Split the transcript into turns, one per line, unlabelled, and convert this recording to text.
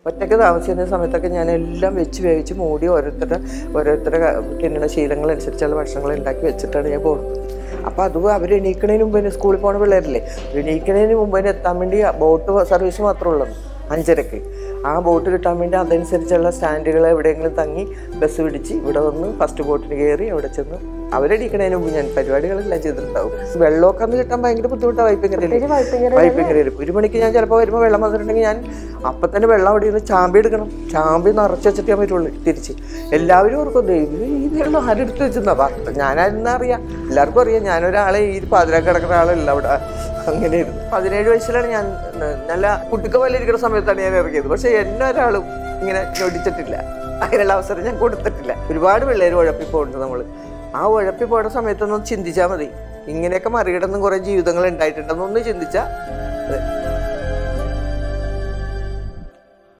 ഒറ്റയ്ക്ക് താമസിക്കുന്ന സമയത്തൊക്കെ ഞാൻ എല്ലാം വെച്ച് വേവിച്ച് മൂടി ഓരോരുത്തരുടെ ഓരോരുത്തരുടെ തിന്നണ ശീലങ്ങളനുസരിച്ചുള്ള ഭക്ഷണങ്ങൾ ഉണ്ടാക്കി വെച്ചിട്ടാണ് ഞാൻ പോകുന്നത് അപ്പോൾ അത് അവർ എണീക്കണതിന് മുമ്പ് തന്നെ സ്കൂളിൽ പോകുന്ന പിള്ളേരല്ലേ എണീക്കണതിന് മുമ്പ് തന്നെ എത്താൻ വേണ്ടി ബോട്ട് സർവീസ് മാത്രമേ ഉള്ളൂ അഞ്ചരക്ക് ആ ബോട്ട് കിട്ടാൻ വേണ്ടി അതനുസരിച്ചുള്ള സ്റ്റാൻഡുകൾ എവിടെയെങ്കിലും തങ്ങി ബസ് പിടിച്ച് ഇവിടെ വന്ന് ഫസ്റ്റ് ബോട്ടിന് കയറി അവിടെ ചെന്ന് അവരടിക്കണതിന് മുമ്പ് ഞാൻ പരിപാടികളെല്ലാം ചെയ്തിട്ടുണ്ടാവും വെള്ളമൊക്കെ അന്ന് കിട്ടാൻ ഭയങ്കര ബുദ്ധിമുട്ടാണ് വൈപ്പിങ്ങരയിൽ വൈപ്പിങ്ങരയിൽ ഒരു മണിക്ക് ഞാൻ ചിലപ്പോൾ വരുമ്പോൾ വെള്ളം വന്നിട്ടുണ്ടെങ്കിൽ ഞാൻ അപ്പം തന്നെ വെള്ളം അവിടെ നിന്ന് ചാമ്പി എടുക്കണം ചാമ്പി നിറച്ച് വെച്ചിട്ട് ഞാൻ പറ്റുള്ളൂ തിരിച്ച് എല്ലാവരും ഓർക്കും ദൈവം ഈ വെള്ളം ആരെടുത്ത് വെച്ചെന്നാ പറഞ്ഞത് ഞാനായിരുന്നാ അറിയാം എല്ലാവർക്കും അറിയാം ഞാനൊരാളെ ഈ പാതിരാ കിടക്കുന്ന ആളല്ല അവിടെ അങ്ങനെയായിരുന്നു പതിനേഴ് വയസ്സിലാണ് ഞാൻ ന- നല്ല കുട്ടിക്ക പോലെ ഇരിക്കുന്ന സമയത്താണ് ഞാൻ ഇറങ്ങിയത് പക്ഷെ എന്നെ ഒരാളും ഇങ്ങനെ ഞൊടിച്ചിട്ടില്ല അതിനുള്ള അവസരം ഞാൻ കൊടുത്തിട്ടില്ല ഒരുപാട് പിള്ളേർ ഉഴപ്പി പോകുന്നുണ്ട് നമ്മൾ ആ ഉഴപ്പി പോയ സമയത്തൊന്നും ചിന്തിച്ചാൽ മതി ഇങ്ങനെയൊക്കെ മറികടന്നും കുറേ ജീവിതങ്ങൾ ഉണ്ടായിട്ടുണ്ടെന്നൊന്ന് ചിന്തിച്ചാൽ